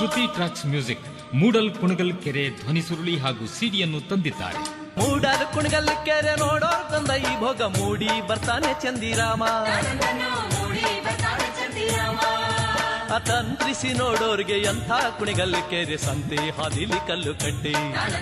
ಶ್ರುತಿ tracks music Moodal Kunigal Kere ಧ್ವನಿ ಸುರುಳಿ ಹಾಗೂ ಸಿಡಿಯನ್ನು ತಂದಿದ್ದಾರೆ ಮೂಡಲ್ ಕುಣಗಲ್ ಕೆರೆ ನೋಡೋರ್ ತಂದ ಈ ಭೋಗ ಮೂಡಿ ಬರ್ತಾನೆ ಚಂದಿರಾಮ ಅತಂತ್ರಿಸಿ ನೋಡೋರ್ಗೆ ಎಂಥ ಕುಣಿಗಲ್ ಕೆರೆ ಸಂತೆ ಹಾದಿಲಿ ಕಲ್ಲು ಕಟ್ಟಿ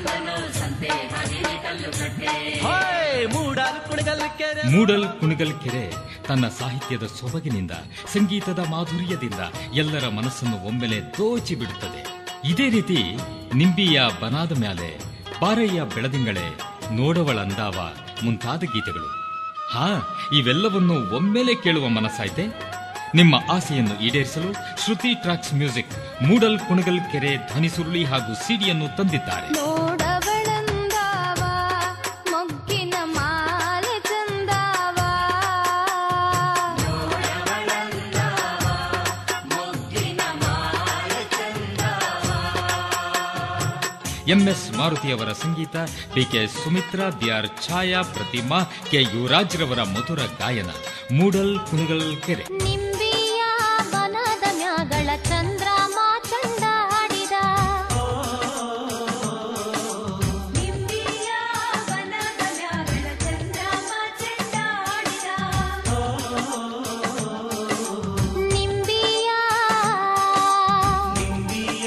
ಹಾಯ್ ಮೂಡಲ್ ಕುಣಿಗಲ್ ಕೆರೆ ಮೂಡಲ್ ಕುಣಿಗಲ್ ಕೆರೆ ತನ್ನ ಸಾಹಿತ್ಯದ ಸೊಬಗಿನಿಂದ ಸಂಗೀತದ ಮಾಧುರ್ಯದಿಂದ ಎಲ್ಲರ ಮನಸ್ಸನ್ನು ಒಮ್ಮೆಲೆ ದೋಚಿ ಬಿಡುತ್ತದೆ ಇದೇ ರೀತಿ ನಿಂಬಿಯ ಬನಾದ ಮ್ಯಾಲೆ ಬಾರಯ್ಯ ಬೆಳದಿಂಗಳೆ ನೋಡವಳಂದಾವ ಮುಂತಾದ ಗೀತೆಗಳು ಹಾ ಇವೆಲ್ಲವನ್ನು ಒಮ್ಮೆಲೆ ಕೇಳುವ ಮನಸ್ಸಾಯ್ತೆ ನಿಮ್ಮ ಆಸೆಯನ್ನು ಈಡೇರಿಸಲು ಶ್ರುತಿ ಟ್ರಾಕ್ಸ್ ಮ್ಯೂಸಿಕ್ ಮೂಡಲ್ ಕುಣಗಲ್ ಕೆರೆ ಧ್ವನಿ ಸುರುಳಿ ಹಾಗೂ ಸಿಡಿಯನ್ನು ತಂದಿದ್ದಾರೆ ನೋಡವಳಂದಾವ ಮೊಗ್ಗಿನ ಮಾಲೆ ಚಂದಾವ ಎಂಎಸ್ ಮಾರುತಿಯವರ ಸಂಗೀತ DK Sumitra BR Chhaya Pratima K ಯುವರಾಜ್ರವರ ಮಧುರ ಗಾಯನ ಮೂಡಲ್ ಕುಣಗಲ್ ಕೆರೆ ನಿಂಬಿಯ ಬನದ ಮ್ಯಾಗಳ ಚಂದ್ರಮ ಚಂಡಾಡಿದ ನಿಂಬಿಯ ಬನದ ಮ್ಯಾಗಳ ಚಂದ್ರಮ ಚಂಡಾಡಿದ ನಿಂಬಿಯ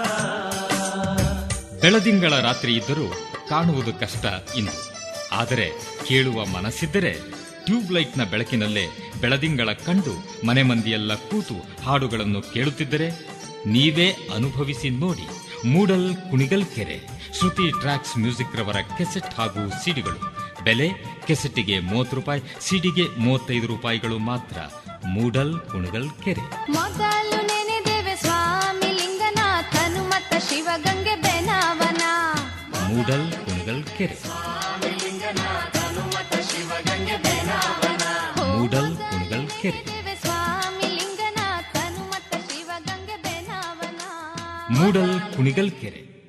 ಬೆಳದಿಂಗಳ ರಾತ್ರಿ ಇದ್ದರೂ ಕಾಣುವುದು ಕಷ್ಟ ಇಂದು ಆದರೆ ಕೇಳುವ ಮನಸ್ಸಿದ್ದರೆ ಟ್ಯೂಬ್ ಲೈಟ್ನ ಬೆಳಕಿನಲ್ಲೇ ಬೆಳದಿಂಗಳ ಕಂಡು ಮನೆ ಮಂದಿಯೆಲ್ಲ ಕೂತು ಹಾಡುಗಳನ್ನು ಕೇಳುತ್ತಿದ್ದರೆ ನೀವೇ ಅನುಭವಿಸಿ ನೋಡಿ ಮೂಡಲ್ ಕುಣಿಗಲ್ ಕೆರೆ ಶ್ರುತಿ ಟ್ರ್ಯಾಕ್ಸ್ ಮ್ಯೂಸಿಕ್ ರವರ ಕೆಸೆಟ್ ಹಾಗೂ ಸಿಡಿಗಳು ಬೆಲೆ ಕೆಸೆಟ್ಟಿಗೆ ಮೂವತ್ತು ರೂಪಾಯಿ ಸಿಡಿಗೆ ಮೂವತ್ತೈದು ರೂಪಾಯಿಗಳು ಮಾತ್ರ ಮೂಡಲ್ ಕುಣಿಗಲ್ ಕೆರೆ ಮೊದಲು ನೆನೆದೇವೆ ಸ್ವಾಮಿ ಲಿಂಗನಾಥನು ಮತ್ತ ಶಿವಗಂಗೆ ಬೆನವನ ಮೂಡಲ್ ಕುಣಿಗಲ್ ಕೆರೆ ಮೂಡಲ್ ಕುಣಿಗಲ್ ಕೆರೆ ನೆನೆದೇವೆ ಸ್ವಾಮಿ ಲಿಂಗನಾಥನು ಮತ್ತ ಶಿವಗಂಗೆ ಬೆನವನ ಮೂಡಲ್ ಕುಣಿಗಲ್ ಕೆರೆ